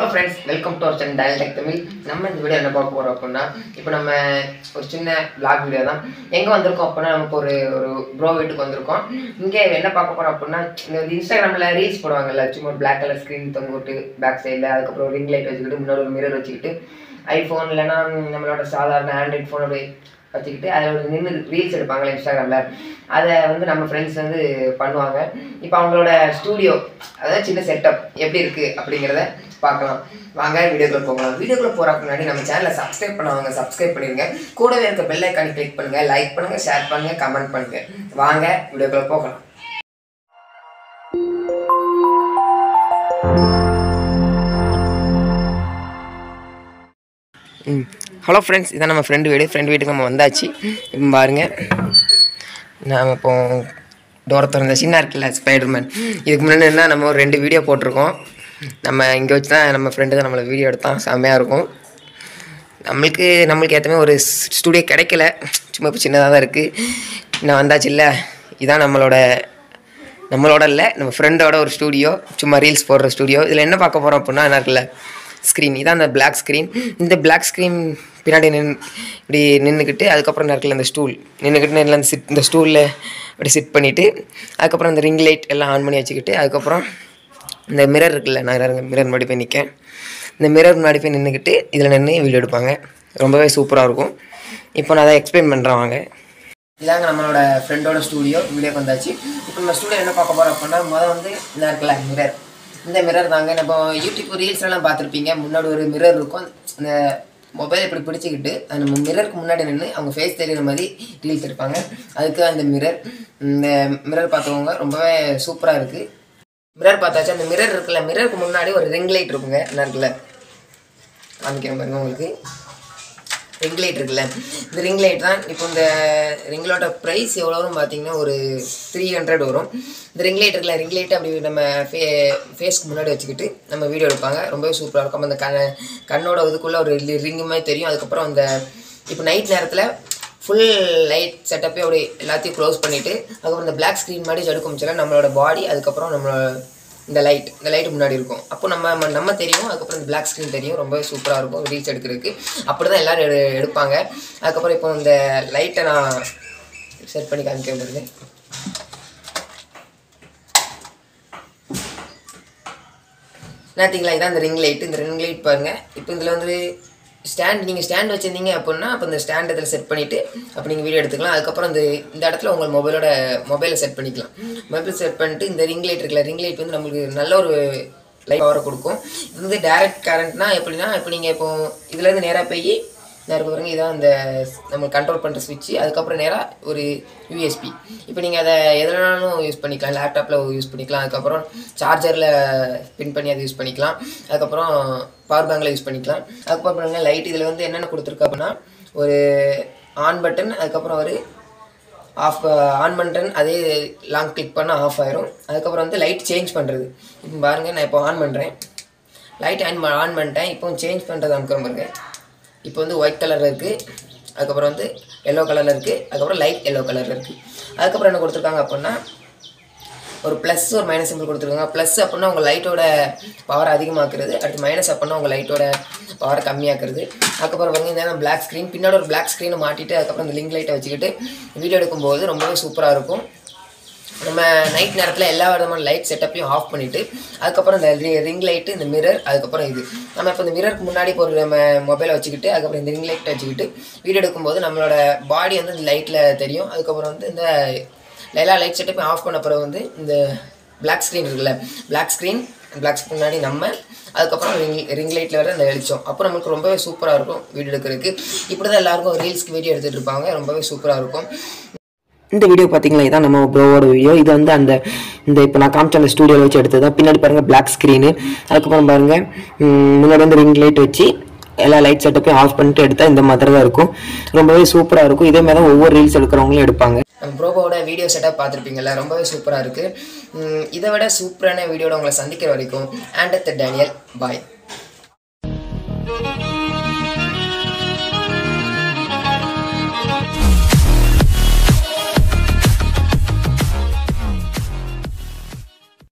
hello friends welcome to our channel Dial Tech Tamil நம்ம இந்த video என்ன பார்க்க போகிறோம் அப்படின்னா இப்போ நம்ம ஒரு சின்ன vlog வீடியோ தான் எங்கே வந்திருக்கோம் அப்படின்னா நமக்கு ஒரு ஒரு ப்ரோ வீட்டுக்கு வந்திருக்கோம் இங்கே என்ன பார்க்க போகிறோம் அப்படின்னா இந்த வந்து இன்ஸ்டாகிராமில் ரீல்ஸ் போடுவாங்கல்ல சும்மா ஒரு பிளாக் கலர் ஸ்க்ரீன் தொங்க விட்டு பேக் சைடில் அதுக்கப்புறம் ரிங் லைட் வச்சுக்கிட்டு முன்னாடி ஒரு மிரர் வச்சுக்கிட்டு ஐஃபோன் இல்லைன்னா நம்மளோட சாதாரண ஆண்ட்ராய்ட் ஃபோனோட வச்சுக்கிட்டு அதில் ஒரு நின்று ரீல்ஸ் எடுப்பாங்களே இன்ஸ்டாகிராமில் அதை வந்து நம்ம ஃப்ரெண்ட்ஸ் வந்து பண்ணுவாங்க இப்போ அவங்களோட ஸ்டூடியோ அதாவது சின்ன செட்டப் எப்படி இருக்குது அப்படிங்கிறத பார்க்கலாம் வாங்க வீடியோக்குள்ள போகலாம் வீடியோக்குள்ள போகிறதுக்கு முன்னாடி நம்ம சேனலை சப்ஸ்கிரைப் பண்ணவங்க சப்ஸ்கிரைப் பண்ணிடுங்க கூடவே இருக்க பெல் ஐக்கானி கிளிக் பண்ணுங்கள் லைக் பண்ணுங்கள் ஷேர் பண்ணுங்கள் கமெண்ட் பண்ணுங்கள் வாங்க வீடியோக்குள்ள போகலாம் ம் ஹலோ ஃப்ரெண்ட்ஸ் இதான் நம்ம ஃப்ரெண்டு வீடு ஃப்ரெண்டு வீட்டுக்கு நம்ம வந்தாச்சு இப்போ பாருங்க நாம் இப்போ டோரை திறந்த சின்ன இருக்குல்ல ஸ்பைடர்மேன் இதுக்கு முன்னாடி என்ன நம்ம ஒரு ரெண்டு வீடியோ போட்டிருக்கோம் நம்ம இங்கே வச்சு தான் நம்ம ஃப்ரெண்டு தான் நம்மளை வீடியோ எடுத்தான் செம்மையாக இருக்கும் நம்மளுக்கு நம்மளுக்கு ஏற்றமே ஒரு ஸ்டுடியோ கிடைக்கல சும்மா இப்போ சின்னதாக தான் இருக்குது நான் வந்தாச்சு இல்லை இதான் நம்மளோட நம்மளோட இல்லை நம்ம ஃப்ரெண்டோட ஒரு ஸ்டூடியோ சும்மா ரீல்ஸ் போடுற ஸ்டூடியோ இதில் என்ன பார்க்க போகிறோம் அப்படின்னா என்ன இருக்குல்ல ஸ்க்ரீன் இதான் அந்த பிளாக் ஸ்க்ரீன் இந்த பிளாக் ஸ்க்ரீன் பின்னாடி நின்று இப்படி நின்றுக்கிட்டு அதுக்கப்புறம் என்ன இருக்குல்ல இந்த ஸ்டூல் நின்றுக்கிட்டு நேரில் அந்த சிட் இந்த ஸ்டூலில் இப்படி சிட் பண்ணிவிட்டு அதுக்கப்புறம் இந்த ரிங் லைட் எல்லாம் ஆன் பண்ணி வச்சுக்கிட்டு அதுக்கப்புறம் இந்த மிரர் இருக்குல்ல நான் இருங்க மிரர் முன்னாடி போய் நிற்கேன் இந்த மிரர் முன்னாடி போய் நின்றுக்கிட்டு இதில் நின்று வீடியோ எடுப்பாங்க ரொம்பவே சூப்பராக இருக்கும் இப்போ நான் அதை எக்ஸ்பிளைன் பண்ணுறேன் வாங்க இதாங்க நம்மளோட ஃப்ரெண்டோட ஸ்டூடியோ வீடியோக்கு வந்தாச்சு இப்போ நம்ம ஸ்டூடியோ என்ன பார்க்க போகிறோம் அப்படின்னா முதல் வந்து இந்த இருக்குல்ல மிரர் இந்த மிரர் தாங்க நம்ம யூடியூப் ரீல்ஸ் எல்லாம் பார்த்துருப்பீங்க முன்னாடி ஒரு மிரர் இருக்கும் அந்த மொபைல் இப்படி பிடிச்சிக்கிட்டு அது நம்ம மிரருக்கு முன்னாடி நின்று அவங்க ஃபேஸ் தெரியுற மாதிரி ரீல்ஸ் எடுப்பாங்க அதுக்கு அந்த மிரர் இந்த மிரர் பார்த்தவங்க ரொம்பவே சூப்பராக இருக்குது மிரர் பார்த்தாச்சு அந்த மிரர் இருக்குல்ல மிரருக்கு முன்னாடி ஒரு ரிங் லைட் இருக்குங்க என்ன இருக்குல்ல காமிக்கிறேன் பாருங்க உங்களுக்கு ரிங் லைட் இருக்குல்ல இந்த ரிங் லைட் தான் இப்போ இந்த ரிங்லோட ப்ரைஸ் எவ்வளோன்னு பார்த்தீங்கன்னா ஒரு த்ரீ ஹண்ட்ரட் வரும் இந்த ரிங் லைட் இருக்குல்ல ரிங் லைட் அப்படி நம்ம ஃபே ஃபேஸ்க்கு முன்னாடி வச்சுக்கிட்டு நம்ம வீடியோ எடுப்பாங்க ரொம்பவே சூப்பராக இருக்கும் அந்த கண் கண்ணோட இதுக்குள்ளே ஒரு ரிங்கு மாதிரி தெரியும் அதுக்கப்புறம் அந்த இப்போ நைட் நேரத்தில் ஃபுல் லைட் செட்டப்பே அப்படி எல்லாத்தையும் க்ளோஸ் பண்ணிவிட்டு அதுக்கப்புறம் இந்த பிளாக் ஸ்க்ரீன் மாதிரி எடுக்கும் சில நம்மளோட பாடி அதுக்கப்புறம் நம்மளோட இந்த லைட் இந்த லைட் முன்னாடி இருக்கும் அப்போ நம்ம நம்ம தெரியும் அதுக்கப்புறம் இந்த பிளாக் ஸ்க்ரீன் தெரியும் ரொம்ப சூப்பராக இருக்கும் ரீல்ஸ் எடுக்கிறதுக்கு அப்படி தான் எல்லோரும் எடு எடுப்பாங்க அதுக்கப்புறம் இப்போ இந்த லைட்டை நான் செட் பண்ணி காமிக்க பாருங்க என்னத்தீங்களா இதான் இந்த ரிங் லைட் இந்த ரிங் லைட் பாருங்கள் இப்போ இதில் வந்து ஸ்டாண்ட் நீங்கள் ஸ்டாண்ட் வச்சுருந்தீங்க அப்படின்னா அப்போ இந்த ஸ்டாண்ட் இதில் செட் பண்ணிவிட்டு அப்போ நீங்கள் வீடியோ எடுத்துக்கலாம் அதுக்கப்புறம் இந்த இந்த இடத்துல உங்கள் மொபைலோட மொபைலை செட் பண்ணிக்கலாம் மொபைல் செட் பண்ணிட்டு இந்த ரிங் லைட் இருக்குல்ல ரிங் லைட் வந்து நம்மளுக்கு நல்ல ஒரு லைட் பவரை கொடுக்கும் இது வந்து டைரக்ட் கரண்ட்னா எப்படின்னா இப்போ நீங்கள் இப்போ இதுலேருந்து நேராக போய் நேரம் பாருங்க இதான் இந்த நம்ம கண்ட்ரோல் பண்ணுற ஸ்விட்ச்சு அதுக்கப்புறம் நேராக ஒரு யூஎஸ்பி இப்போ நீங்கள் அதை எதுலனாலும் யூஸ் பண்ணிக்கலாம் லேப்டாப்பில் யூஸ் பண்ணிக்கலாம் அதுக்கப்புறம் சார்ஜரில் பின் பண்ணி அதை யூஸ் பண்ணிக்கலாம் அதுக்கப்புறம் பவர் பேங்கில் யூஸ் பண்ணிக்கலாம் அதுக்கப்புறம் பாருங்க லைட் இதில் வந்து என்னென்ன கொடுத்துருக்கு அப்படின்னா ஒரு ஆன் பட்டன் அதுக்கப்புறம் ஒரு ஆஃப் ஆன் பண்ணுறேன் அதே லாங் கிளிக் பண்ணால் ஆஃப் ஆயிரும் அதுக்கப்புறம் வந்து லைட் சேஞ்ச் பண்ணுறது இப்போ பாருங்கள் நான் இப்போ ஆன் பண்ணுறேன் லைட் ஆன் ஆன் பண்ணிட்டேன் இப்போ சேஞ்ச் பண்ணுறது அனுப்புகிறேன் பாருங்க இப்போ வந்து ஒயிட் கலரில் இருக்குது அதுக்கப்புறம் வந்து எல்லோ கலரில் இருக்குது அதுக்கப்புறம் லைட் எல்லோ கலரில் இருக்குது அதுக்கப்புறம் என்ன கொடுத்துருக்காங்க அப்படின்னா ஒரு ப்ளஸ் ஒரு மைனஸ் சிம்பிள் கொடுத்துருக்காங்க ப்ளஸ் அப்படின்னா உங்கள் லைட்டோட பவர் அதிகமாக்குறது அடுத்து மைனஸ் அப்படின்னா உங்கள் லைட்டோட பவர் கம்மியாக்குறது அதுக்கப்புறம் வந்து இந்த பிளாக் ஸ்க்ரீன் பின்னாடி ஒரு பிளாக் ஸ்க்ரீனை மாட்டிட்டு அதுக்கப்புறம் இந்த லிங்க் லைட்டை வச்சுக்கிட்டு வீடியோ எடுக்கும்போது ரொம்பவே சூப்பராக இருக்கும் நம்ம நைட் நேரத்தில் எல்லா விதமான லைட் செட்டப்பையும் ஆஃப் பண்ணிவிட்டு அதுக்கப்புறம் இந்த ரிங் லைட்டு இந்த மிரர் அதுக்கப்புறம் இது நம்ம இப்போ இந்த மிரருக்கு முன்னாடி இப்போ ஒரு நம்ம மொபைலை வச்சுக்கிட்டு அதுக்கப்புறம் இந்த ரிங் லைட்டை வச்சுக்கிட்டு வீடியோ எடுக்கும்போது நம்மளோட பாடி வந்து இந்த லைட்டில் தெரியும் அதுக்கப்புறம் வந்து இந்த எல்லா லைட் செட்டப்பையும் ஆஃப் பண்ண பிறகு வந்து இந்த பிளாக் ஸ்க்ரீன் இருக்குல்ல பிளாக் ஸ்க்ரீன் பிளாக் ஸ்க்ரீன் முன்னாடி நம்ம அதுக்கப்புறம் ரிங் ரிங் லைட்டில் வர அந்த வெளிச்சம் அப்போ நம்மளுக்கு ரொம்பவே சூப்பராக இருக்கும் வீடியோ எடுக்கிறதுக்கு இப்படி தான் எல்லாருக்கும் ரீல்ஸ்க்கு வீடியோ எடுத்துகிட்டு இருப்பாங்க ரொம்பவே சூப்பராக இருக்கும் இந்த வீடியோ பார்த்தீங்களா இதான் நம்ம ப்ரோவோட வீடியோ இது வந்து அந்த இந்த இப்போ நான் காமிச்ச அந்த ஸ்டூடியோவில் வச்சு எடுத்தது தான் பின்னாடி பாருங்கள் பிளாக் ஸ்க்ரீனு அதுக்கப்புறம் பாருங்கள் முன்னாடி வந்து ரிங் லைட் வச்சு எல்லா லைட் செட்டப்பையும் ஆஃப் பண்ணிட்டு எடுத்தால் இந்த மாதிரி தான் இருக்கும் ரொம்பவே சூப்பராக இருக்கும் இதே மாதிரி தான் ஒவ்வொரு ரீல்ஸ் எடுக்கிறவங்களும் எடுப்பாங்க நம்ம ப்ரோபோட வீடியோ செட்டப் பார்த்துருப்பீங்கல்ல ரொம்பவே சூப்பராக இருக்குது இதை விட சூப்பரான வீடியோட உங்களை சந்திக்கிற வரைக்கும் ஆண்டத் டேனியல் பாய்